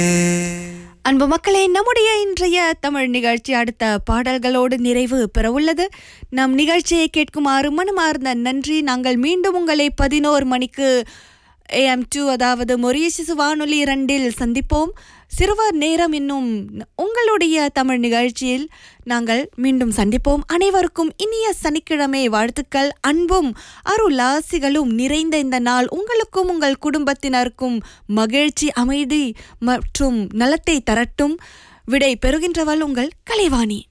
அன்பு மக்களே நம்முடைய இன்றைய தமிழ் நிகழ்ச்சி அடுத்த பாடல்களோடு நிறைவு பெறவுள்ளது நம் நிகழ்ச்சியை கேட்குமாறு மனமார்ந்த நன்றி நாங்கள் மீண்டும் உங்களை பதினோரு மணிக்கு ஏஎம் டூ அதாவது மொரியசிசு வானொலி இரண்டில் சந்திப்போம் சிறுவர் நேரம் என்னும் உங்களுடைய தமிழ் நிகழ்ச்சியில் நாங்கள் மீண்டும் சந்திப்போம் அனைவருக்கும் இனிய சனிக்கிழமை வாழ்த்துக்கள் அன்பும் அருளாசிகளும் நிறைந்த இந்த நாள் உங்களுக்கும் உங்கள் குடும்பத்தினருக்கும் மகிழ்ச்சி அமைதி மற்றும் நலத்தை தரட்டும் விடை பெறுகின்றவள் உங்கள் கலைவாணி